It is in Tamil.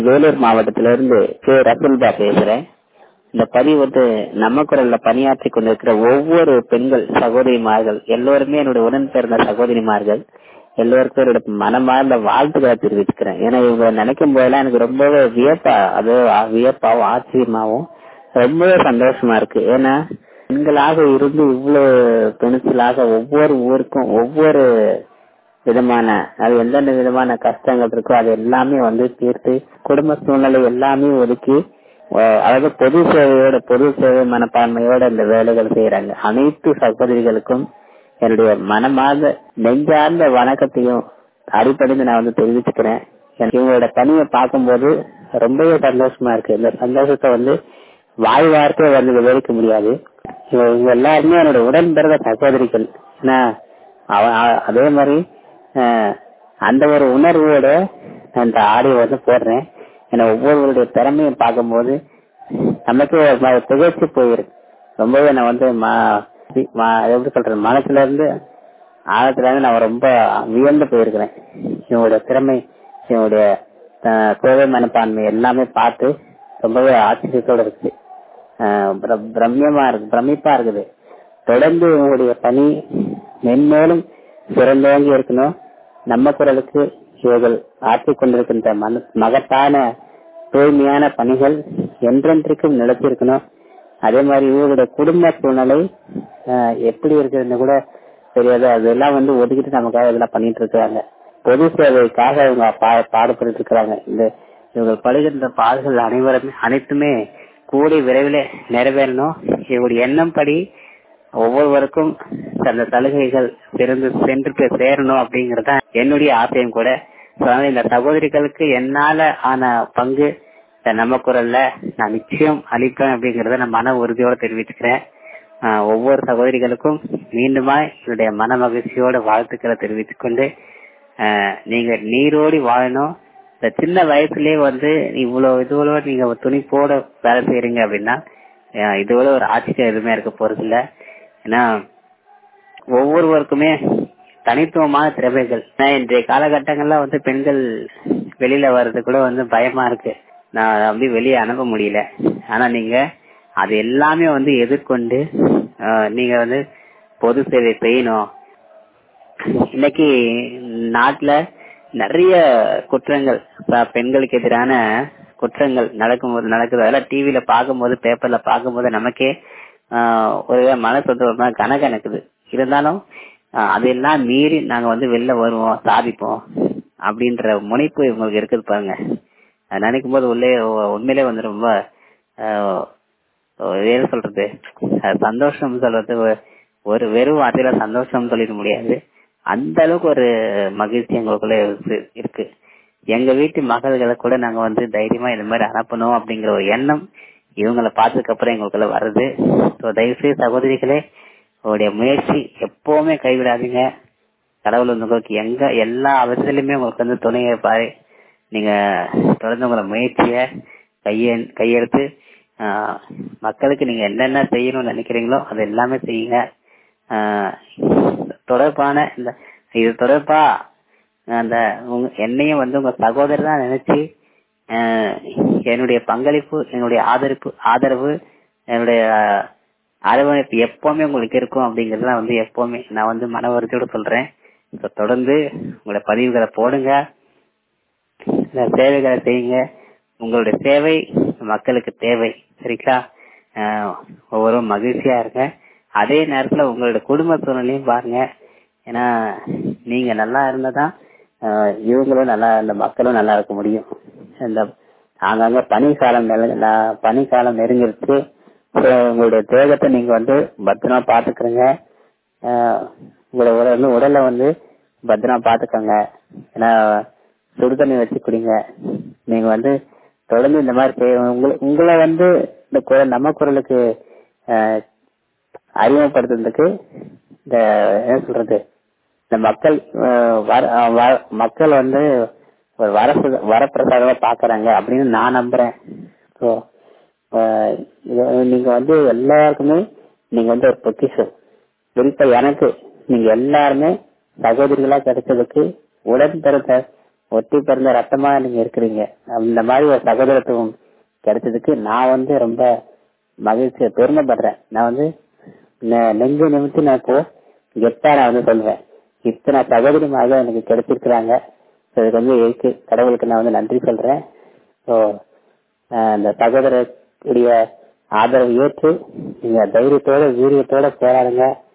வேலூர் மாவட்டத்தில இருந்து கே ரகுல்பா பேசுறேன் இந்த பதிவு வந்து நம்ம குரல்ல பணியாற்றி கொண்டிருக்கிற ஒவ்வொரு பெண்கள் சகோதரிமார்கள் எல்லோருமே என்னுடைய உடன் பிறந்த சகோதரிமார்கள் எல்லோருக்கும் என்னோட மனமார்ந்த வாழ்த்துக்களை தெரிவிச்சுக்கிறேன் ஏன்னா இவங்க நினைக்கும் போதெல்லாம் எனக்கு ரொம்பவே வியப்பா அது வியப்பாவும் ஆச்சரியமாவும் ரொம்பவே சந்தோஷமா இருக்கு ஏன்னா பெண்களாக இருந்து இவ்வளவு பெண்களாக ஒவ்வொரு ஊருக்கும் ஒவ்வொரு விதமான அது எந்தெந்த விதமான கஷ்டங்கள் இருக்கோ அது எல்லாமே வந்து தீர்த்து குடும்ப சூழ்நிலை எல்லாமே ஒதுக்கி அதாவது பொது சேவையோட பொது சேவை மனப்பான்மையோட இந்த வேலைகள் செய்யறாங்க அனைத்து சகோதரிகளுக்கும் என்னுடைய மனமார்ந்த நெஞ்சார்ந்த வணக்கத்தையும் அடிப்படைந்து நான் வந்து தெரிவிச்சுக்கிறேன் இவங்களோட பணியை பார்க்கும்போது ரொம்பவே சந்தோஷமா இருக்கு இந்த சந்தோஷத்தை வந்து வாய் வார்த்தையை வந்து விவரிக்க முடியாது இவங்க எல்லாருமே என்னோட உடன் பிறந்த சகோதரிகள் ஏன்னா அதே மாதிரி அந்த ஒரு உணர்வோட அந்த ஆடியோ வந்து போடுறேன் ஏன்னா ஒவ்வொருவருடைய திறமையும் பார்க்கும்போது நமக்கு திகழ்ச்சி போயிருக்கு ரொம்பவே நான் வந்து எப்படி சொல்றது மனசுல இருந்து ஆழத்துல இருந்து நான் ரொம்ப வியந்து போயிருக்கிறேன் இவங்களுடைய திறமை இவங்களுடைய கோவை மனப்பான்மை எல்லாமே பார்த்து ரொம்பவே ஆச்சரியத்தோட இருக்கு பிரம்யமா இருக்கு பிரமிப்பா இருக்குது தொடர்ந்து உங்களுடைய பணி மென்மேலும் சிறந்தோங்கி இருக்கணும் நம்ம குரலுக்கு இவர்கள் ஆற்றிக் கொண்டிருக்கின்ற மன மகத்தான தூய்மையான பணிகள் என்றென்றைக்கும் நிலைச்சிருக்கணும் அதே மாதிரி இவங்களுடைய குடும்ப சூழ்நிலை எப்படி இருக்குதுன்னு கூட தெரியாது அதெல்லாம் வந்து ஒதுக்கிட்டு நமக்காக இதெல்லாம் பண்ணிட்டு இருக்காங்க பொது சேவைக்காக இவங்க பாடுபட்டு இருக்கிறாங்க இந்த இவங்க படுகின்ற பாடுகள் அனைவருமே அனைத்துமே கூடி விரைவில் நிறைவேறணும் இவங்களுடைய எண்ணம் படி ஒவ்வொருவருக்கும் அந்த சலுகைகள் சிறந்து சென்று சேரணும் அப்படிங்கறத என்னுடைய ஆசையும் கூட இந்த சகோதரிகளுக்கு என்னால ஆன பங்கு நம்ம குரல்ல நான் நிச்சயம் அளிப்பேன் அப்படிங்கறத நான் மன உறுதியோட தெரிவிச்சுக்கிறேன் ஒவ்வொரு சகோதரிகளுக்கும் மீண்டுமா என்னுடைய மன மகிழ்ச்சியோட வாழ்த்துக்களை தெரிவித்துக் கொண்டு நீங்க நீரோடி வாழணும் இந்த சின்ன வயசுலயே வந்து இவ்வளவு இதுவளோ நீங்க துணிப்போட வேலை செய்யறீங்க அப்படின்னா இதுவரை ஒரு ஆச்சரியம் எதுவுமே இருக்க போறது இல்ல ஏன்னா ஒவ்வொருவருக்குமே தனித்துவமான திறமைகள் இன்றைய காலகட்டங்கள்ல வந்து பெண்கள் வெளியில வர்றது கூட வந்து பயமா இருக்கு நான் அப்படி வெளியே அனுப்ப முடியல ஆனா நீங்க அது எல்லாமே வந்து எதிர்கொண்டு நீங்க வந்து பொது சேவை செய்யணும் இன்னைக்கு நாட்டுல நிறைய குற்றங்கள் பெண்களுக்கு எதிரான குற்றங்கள் நடக்கும்போது நடக்குது அதெல்லாம் டிவில பார்க்கும்போது பேப்பர்ல பார்க்கும்போது நமக்கே ஒரு மனசு வந்து ஒரு மாதிரி கணக்கணக்குது இருந்தாலும் அதெல்லாம் மீறி நாங்க வந்து வெளில வருவோம் சாதிப்போம் அப்படின்ற முனைப்பு இவங்களுக்கு இருக்குது பாருங்க நினைக்கும் போது உள்ளே உண்மையிலே வந்து ரொம்ப என்ன சொல்றது சந்தோஷம் சொல்றது ஒரு வெறும் வார்த்தையில சந்தோஷம் சொல்லிட முடியாது அந்த அளவுக்கு ஒரு மகிழ்ச்சி எங்களுக்குள்ள இருக்கு எங்க வீட்டு மகள்களை கூட நாங்க வந்து தைரியமா இந்த மாதிரி அனுப்பணும் அப்படிங்கிற ஒரு எண்ணம் இவங்களை பார்த்ததுக்கு அப்புறம் எங்களுக்குள்ள வருது தயவுசெய்து சகோதரிகளே உங்களுடைய முயற்சி எப்பவுமே கைவிடாதீங்க கடவுள் உங்களுக்கு எங்க எல்லா விதத்திலுமே உங்களுக்கு வந்து துணையை பாரு நீங்க தொடர்ந்து உங்களை முயற்சிய கைய கையெழுத்து மக்களுக்கு நீங்க என்னென்ன செய்யணும்னு நினைக்கிறீங்களோ அது எல்லாமே செய்யுங்க தொடர்பான இந்த இது தொடர்பா அந்த உங்க என்னையும் வந்து உங்க சகோதரர் தான் நினைச்சு என்னுடைய பங்களிப்பு என்னுடைய ஆதரவு ஆதரவு என்னுடைய அரவணைப்பு எப்பவுமே உங்களுக்கு இருக்கும் அப்படிங்கறதுலாம் வந்து எப்பவுமே நான் வந்து மன வருத்தோட சொல்றேன் தொடர்ந்து உங்களுடைய பதிவுகளை போடுங்க சேவைகளை செய்யுங்க உங்களுடைய சேவை மக்களுக்கு தேவை சரிங்களா ஒவ்வொரு மகிழ்ச்சியா இருங்க அதே நேரத்துல உங்களுடைய குடும்ப சூழ்நிலையும் பாருங்க ஏன்னா நீங்க நல்லா இருந்தாதான் இவங்களும் நல்லா இந்த மக்களும் நல்லா இருக்க முடியும் இந்த அங்கங்க பனிக்காலம் பனிக்காலம் நெருங்கிருச்சு உங்களுடைய தேகத்தை நீங்க வந்து பத்திரமா பாத்துக்கிறீங்க உங்களோட உடலை வந்து பத்திரமா பாத்துக்கோங்க ஏன்னா சுடு தண்ணி வச்சு குடிங்க நீங்க வந்து தொடர்ந்து இந்த மாதிரி உங்களை உங்களை வந்து இந்த குரல் நம்ம குரலுக்கு அறிமுகப்படுத்துறதுக்கு இந்த என்ன சொல்றது இந்த மக்கள் மக்கள் வந்து ஒரு வர வரப்பிரசாதமா பாக்குறாங்க அப்படின்னு நான் நம்புறேன் ஸோ நீங்க வந்து எல்லாருக்குமே நீங்க வந்து ஒரு பொக்கிஷம் குறிப்பா எனக்கு நீங்க எல்லாருமே சகோதரிகளா கிடைச்சதுக்கு உடன் பிறந்த ஒட்டி பிறந்த ரத்தமா நீங்க இருக்கிறீங்க அந்த மாதிரி ஒரு சகோதரத்துவம் கிடைச்சதுக்கு நான் வந்து ரொம்ப மகிழ்ச்சி பெருமைப்படுறேன் நான் வந்து நெ- நெஞ்சு நிமித்தி நான் இப்போ கெத்தா நான் வந்து சொல்லுவேன் இத்தனை சகோதரிமாக எனக்கு கிடைச்சிருக்கிறாங்க So, இதுக்கு வந்து இயற்கை கடவுளுக்கு நான் வந்து நன்றி சொல்றேன் ஸோ அந்த சகோதரருடைய ஆதரவு ஏற்று நீங்க தைரியத்தோட வீரியத்தோட போராடுங்க